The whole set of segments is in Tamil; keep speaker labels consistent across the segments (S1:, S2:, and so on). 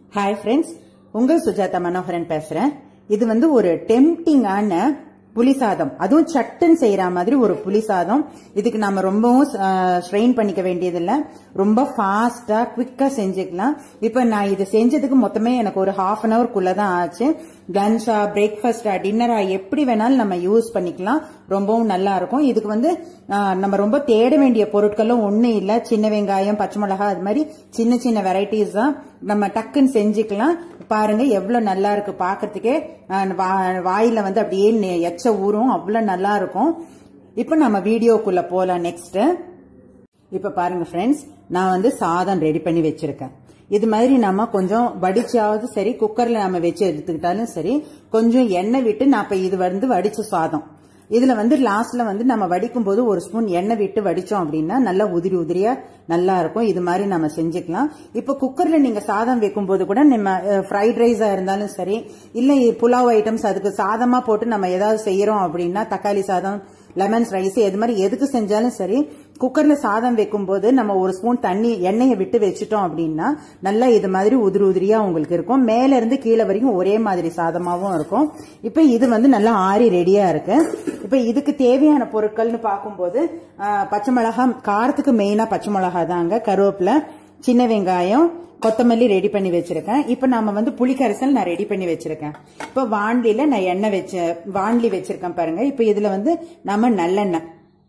S1: ஹாய் ஃப்ரெண்ட்ஸ் உங்கள் சுஜாதா மனோகரன் பேசுறேன் இது வந்து ஒரு டெம்டிங்கான புளி சாதம் அதுவும் சட்டுன்னு செய்யற மாதிரி ஒரு புளி சாதம் இதுக்கு நம்ம ரொம்பவும் ஸ்ட்ரெயின் பண்ணிக்க வேண்டியதில்லை ரொம்ப ஃபாஸ்டா குவிக்கா செஞ்சுக்கலாம் இப்போ நான் இது செஞ்சதுக்கு மொத்தமே எனக்கு ஒரு ஹாஃப் அன் ஹவர்க்குள்ள தான் ஆச்சு லஞ்சா பிரேக்ஃபாஸ்டா டின்னரா எப்படி வேணாலும் நம்ம யூஸ் பண்ணிக்கலாம் ரொம்பவும் நல்லா இருக்கும் இதுக்கு வந்து ஆஹ், நம்ம ரொம்ப தேட வேண்டிய பொருட்களும் ஒன்றும் இல்லை சின்ன வெங்காயம் பச்சை மிளகாய் அது மாதிரி சின்ன சின்ன வெரைட்டிஸ் தான் நம்ம டக்குன்னு செஞ்சுக்கலாம் பாருங்க எவ்வளவு நல்லா இருக்கு பார்க்கறதுக்கே ஆஹ், வா- வாயில வந்து அப்படியே நெ- எச்ச ஊறும் அவ்வளவு நல்லா இருக்கும் இப்போ நம்ம வீடியோக்குள்ள போலாம் நெக்ஸ்ட் இப்ப பாருங்க ஃப்ரெண்ட்ஸ் நான் வந்து சாதம் ரெடி பண்ணி வச்சிருக்கேன் இது மாதிரி நம்ம கொஞ்சம் வடிச்சாவது சரி குக்கர்ல நம்ம வச்சு எடுத்துக்கிட்டாலும் சரி கொஞ்சம் எண்ணெய் விட்டு நான் இப்ப இது வந்து வடிச்ச சாதம் இதுல வந்து லாஸ்ட்ல வந்து நம்ம வடிக்கும் போது ஒரு ஸ்பூன் எண்ணெய் விட்டு வடிச்சோம் அப்படின்னா நல்லா உதிரி உதிரியா நல்லா இருக்கும் இது மாதிரி நம்ம செஞ்சுக்கலாம் இப்ப குக்கர்ல நீங்க சாதம் வைக்கும் போது கூட நம்ம ஃப்ரைட் ரைஸா இருந்தாலும் சரி இல்ல புலாவ் ஐட்டம்ஸ் அதுக்கு சாதமா போட்டு நம்ம ஏதாவது செய்யறோம் அப்படின்னா தக்காளி சாதம் லெமன்ஸ் ரைஸ் எது மாதிரி எதுக்கு செஞ்சாலும் சரி குக்கர்ல சாதம் வைக்கும்போது நம்ம ஒரு ஸ்பூன் தண்ணி எண்ணெயை விட்டு வச்சுட்டோம் அப்படின்னா நல்லா இது மாதிரி உதிரி உதிரியா உங்களுக்கு இருக்கும் மேல இருந்து கீழே வரைக்கும் ஒரே மாதிரி சாதமாவும் இருக்கும் இப்ப இது வந்து நல்லா ஆறி ரெடியா இருக்கு இப்ப இதுக்கு தேவையான பொருட்கள்னு பார்க்கும்போது ஆஹ், பச்சை மிளகாய் காரத்துக்கு மெயினா பச்சை மிளகாய் தாங்க கருவேப்பிலை சின்ன வெங்காயம் கொத்தமல்லி ரெடி பண்ணி வச்சிருக்கேன் இப்ப நாம வந்து புளிக்கரைசல் நான் ரெடி பண்ணி வச்சிருக்கேன் இப்ப வாண்டில நான் எண்ணெய் வச்ச வாண்டி வச்சிருக்கேன் பாருங்க இப்ப இதுல வந்து நம்ம நல்லெண்ணெய்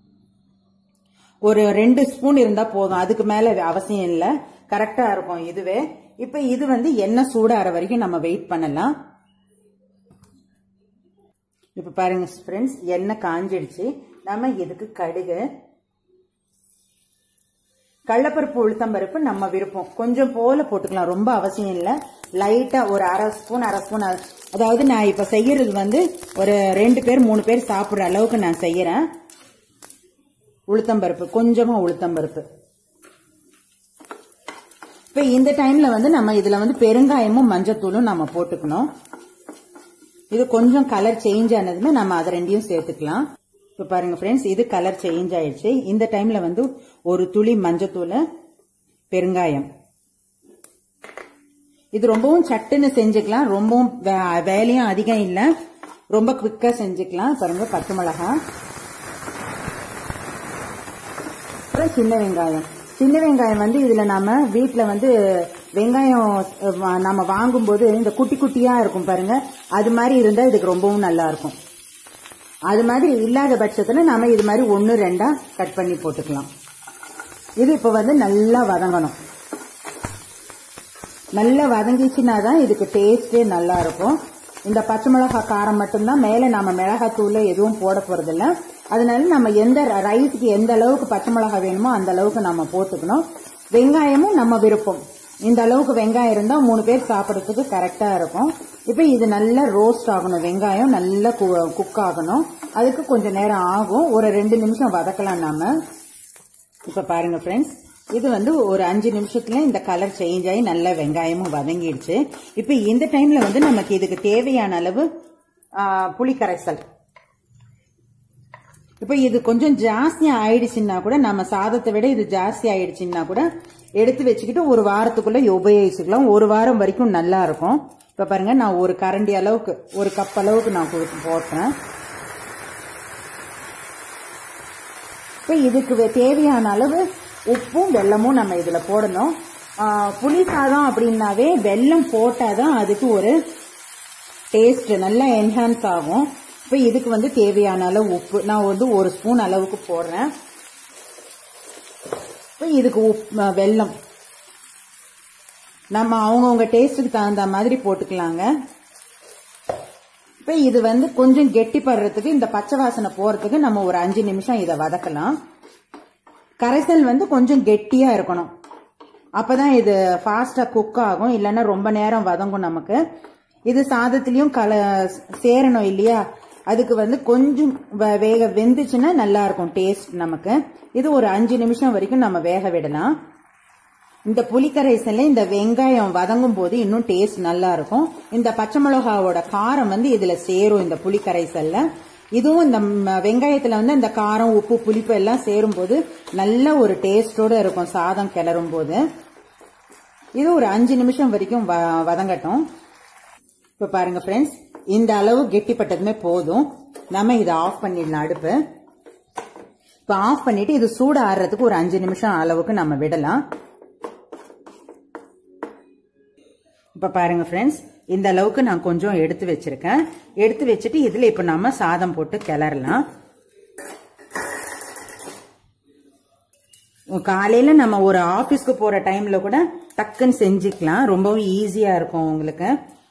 S1: ஒரு ரெண்டு ஸ்பூன் இருந்தா போதும் அதுக்கு மேல அவசியம் இல்ல கரெக்டா இருக்கும் இதுவே இப்ப இது வந்து எண்ணெய் சூடாற வரைக்கும் நம்ம வெயிட் பண்ணலாம் இப்ப பாருங்க ஃப்ரெண்ட்ஸ் எண்ணெய் காஞ்சிடுச்சு நம்ம இதுக்கு கடுகு கடலப்பருப்பு உளுத்தம்பருப்பு நம்ம விருப்பம் கொஞ்சம் போல போட்டுக்கலாம் ரொம்ப அவசியம் இல்லை லைட்டா ஒரு அரை ஸ்பூன் அரை ஸ்பூன் அ- அதாவது நான் இப்ப செய்யறது வந்து ஒரு ரெண்டு பேர் மூணு பேர் சாப்பிடுற அளவுக்கு நான் செய்யறேன் உளுத்தம்பருப்பு கொஞ்சமா உளுத்தம்பருப்பு இப்ப இந்த டைம்ல வந்து நம்ம இதுல வந்து பெருங்காயமும் மஞ்சத்தூளும் நம்ம போட்டுக்கணும் இது கொஞ்சம் கலர் சேஞ்ச் ஆனதுமே நம்ம அதை ரெண்டையும் சேர்த்துக்கலாம் இப்ப பாருங்க ஃப்ரெண்ட்ஸ் இது கலர் சேஞ்ச் ஆயிடுச்சு இந்த டைம்ல வந்து ஒரு துளி மஞ்சத்தூள் பெருங்காயம் இது ரொம்பவும் சட்டுன்னு செஞ்சுக்கலாம் ரொம்பவும் வே- வேலையும் அதிகம் இல்ல ரொம்ப குவிக்கா செஞ்சுக்கலாம் பாருங்க பச்சை மிளகாய் அப்புறம் சின்ன வெங்காயம் சின்ன வெங்காயம் வந்து இதுல நாம வீட்ல வந்து வெங்காயம் அஹ், வா- நம்ம வாங்கும்போது இந்த குட்டி குட்டியா இருக்கும் பாருங்க அது மாதிரி இருந்தா இதுக்கு ரொம்பவும் நல்லா இருக்கும் அது மாதிரி இல்லாத பட்சத்துல நாம இது மாதிரி ஒன்னு ரெண்டா கட் பண்ணி போட்டுக்கலாம் இது இப்ப வந்து நல்லா வதங்கணும் நல்லா வதங்கிச்சுன்னா தான் இதுக்கு டேஸ்டே நல்லா இருக்கும் இந்த பச்சை மிளகாய் காரம் மட்டும்தான் மேல நம்ம மிளகாத்தூள் எதுவும் போட போறதில்ல அதனால நம்ம எந்த ரைஸுக்கு எந்த அளவுக்கு பச்சை மிளகாய் வேணுமோ அந்த அளவுக்கு நம்ம போட்டுக்கணும் வெங்காயமும் நம்ம விருப்பம் இந்த அளவுக்கு வெங்காயம் இருந்தா மூணு பேர் சாப்பிடறதுக்கு கரெக்டா இருக்கும் இப்ப இது நல்லா ரோஸ்ட் ஆகணும் வெங்காயம் நல்லா குக் ஆகணும் அதுக்கு கொஞ்சம் நேரம் ஆகும் ஒரு ரெண்டு நிமிஷம் வதக்கலாம் நாம இப்ப பாருங்க ஃப்ரெண்ட்ஸ் இது வந்து ஒரு அஞ்சு நிமிஷத்துல இந்த கலர் சேஞ்ச் ஆகி நல்ல வெங்காயமும் வதங்கிடுச்சு இப்ப இந்த டைம்ல வந்து நமக்கு இதுக்கு தேவையான அளவு ஆ, புளி கரைசல் இப்ப இது கொஞ்சம் ஜாஸ்தி ஆயிடுச்சுன்னா கூட நம்ம சாதத்தை விட இது ஜாஸ்தி ஆயிடுச்சுன்னா கூட எடுத்து வச்சுக்கிட்டு ஒரு வாரத்துக்குள்ள உபயோகிச்சுக்கலாம் ஒரு வாரம் வரைக்கும் நல்லா இருக்கும் இப்ப பாருங்க நான் ஒரு கரண்டி அளவுக்கு ஒரு கப் அளவுக்கு நான் போட்டு- போட்டேன் இப்போ இதுக்கு வே- தேவையான அளவு உப்பும் வெல்லமும் நம்ம இதுல போடணும் ஆ, புளி சாதம் அப்படின்னாவே வெல்லம் போட்டாதான் அதுக்கு ஒரு டேஸ்ட் நல்லா என்ஹான்ஸ் ஆகும் இப்போ இதுக்கு வந்து தேவையான அளவு உப்பு நான் வந்து ஒரு ஸ்பூன் அளவுக்கு போடுறேன் இப்போ இதுக்கு உப் ஆ, வெல்லம் நம்ம அவங்கவுங்க டேஸ்ட்டுக்கு தகுந்த மாதிரி போட்டுக்கலாங்க இப்போ இது வந்து கொஞ்சம் கெட்டி படுறதுக்கு இந்த பச்சை வாசனை போறதுக்கு நம்ம ஒரு அஞ்சு நிமிஷம் இதை வதக்கலாம் கரைசல் வந்து கொஞ்சம் கெட்டியா இருக்கணும் அப்பதான் இது ஃபாஸ்டா குக் ஆகும் இல்லைன்னா ரொம்ப நேரம் வதங்கும் நமக்கு இது சாதத்திலையும் கல சேரணும் இல்லையா அதுக்கு வந்து கொஞ்சம் வ- வேக வெந்துச்சுன்னா நல்லா இருக்கும் டேஸ்ட் நமக்கு இது ஒரு அஞ்சு நிமிஷம் வரைக்கும் நம்ம வேக விடலாம் இந்த புளிக்கரைசல்ல இந்த வெங்காயம் வதங்கும் போது இன்னும் டேஸ்ட் நல்லா இருக்கும் இந்த பச்சை மிளகாவோட காரம் வந்து இதுல சேரும் இந்த புளிக்கரைசல்ல இதுவும் இந்த ம், வெங்காயத்துல வந்து இந்த காரம் உப்பு புளிப்பு எல்லாம் சேரும் போது நல்ல ஒரு டேஸ்டோட இருக்கும் சாதம் கிளறும் போது இது ஒரு அஞ்சு நிமிஷம் வரைக்கும் வ- வதங்கட்டும் இப்ப பாருங்க ஃப்ரெண்ட்ஸ் இந்த அளவு கெட்டிப்பட்டதுமே போதும் நம்ம இதை ஆஃப் பண்ணிடலாம் அடுப்பு இப்ப ஆஃப் பண்ணிட்டு இது சூடு ஆறுறதுக்கு ஒரு அஞ்சு நிமிஷம் அளவுக்கு நம்ம விடலாம் இப்ப பாருங்க ஃப்ரெண்ட்ஸ் இந்த அளவுக்கு நான் கொஞ்சம் எடுத்து வச்சிருக்கேன் எடுத்து வச்சுட்டு இதுல இப்ப நாம சாதம் போட்டு கிளறலாம் காலையில நம்ம ஒரு ஆபீஸ்க்கு போற டைம்ல கூட டக்குன்னு செஞ்சுக்கலாம் ரொம்பவும் ஈஸியா இருக்கும் உங்களுக்கு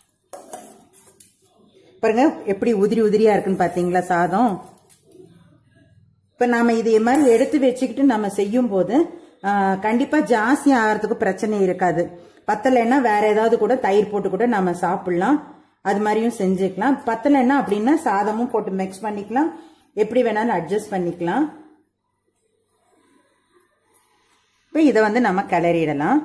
S1: பாருங்க எப்படி உதிரி உதிரியா இருக்குன்னு பாத்தீங்களா சாதம் இப்ப நாம இது மாதிரி எடுத்து வச்சுக்கிட்டு நம்ம செய்யும் போது ஆ, கண்டிப்பா ஜாஸ்தி ஆகிறதுக்கு பிரச்சனை இருக்காது பத்தலைன்னா வேற ஏதாவது கூட தயிர் போட்டு கூட நம்ம சாப்பிடலாம் அது மாதிரியும் செஞ்சுக்கலாம் பத்தலைன்னா அப்படின்னா சாதமும் போட்டு மிக்ஸ் பண்ணிக்கலாம் எப்படி வேணாலும் அட்ஜஸ்ட் பண்ணிக்கலாம் இப்போ இதை வந்து நம்ம கிளறிடலாம்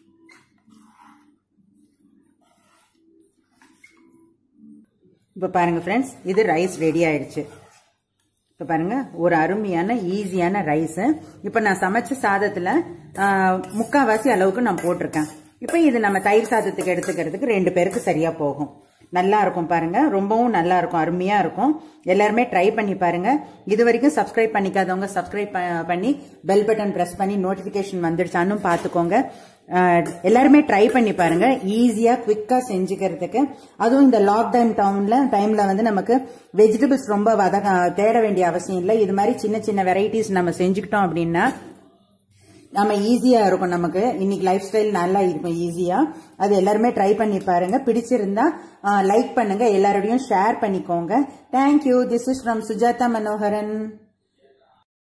S1: இப்போ பாருங்க ஃப்ரெண்ட்ஸ் இது ரைஸ் ரெடி ஆயிடுச்சு இப்போ பாருங்க ஒரு அருமையான ஈஸியான ரைஸ் இப்போ நான் சமைச்ச சாதத்துல ஆ, முக்காவாசி அளவுக்கு நான் போட்டிருக்கேன் இப்போ இது நம்ம தயிர் சாதத்துக்கு எடுத்துக்கிறதுக்கு ரெண்டு பேருக்கு சரியா போகும் நல்லா இருக்கும் பாருங்க ரொம்பவும் நல்லா இருக்கும் அருமையா இருக்கும் எல்லாருமே ட்ரை பண்ணி பாருங்க இது வரைக்கும் சப்ஸ்கிரைப் பண்ணிக்காதவங்க சப்ஸ்கிரைப் பண்ணி பெல் பட்டன் பிரஸ் பண்ணி நோட்டிபிகேஷன் வந்துடுச்சான்னு பார்த்துக்கோங்க அஹ், எல்லாருமே ட்ரை பண்ணி பாருங்க ஈஸியா குவிக்கா செஞ்சுக்கிறதுக்கு அதுவும் இந்த லாக்டவுன் டவுன்ல டைம்ல வந்து நமக்கு வெஜிடபிள்ஸ் ரொம்ப வதக தேட வேண்டிய அவசியம் இல்லை இது மாதிரி சின்ன சின்ன வெரைட்டிஸ் நம்ம செஞ்சுக்கிட்டோம் அப்படின்னா நம்ம ஈஸியா இருக்கும் நமக்கு இன்னைக்கு லைஃப் ஸ்டைல் நல்லா இருக்கும் ஈஸியா அது எல்லாருமே ட்ரை பண்ணி பாருங்க பிடிச்சிருந்தா லைக் பண்ணுங்க எல்லாரோடையும் ஷேர் பண்ணிக்கோங்க thank you this is from Sujatha Manoharan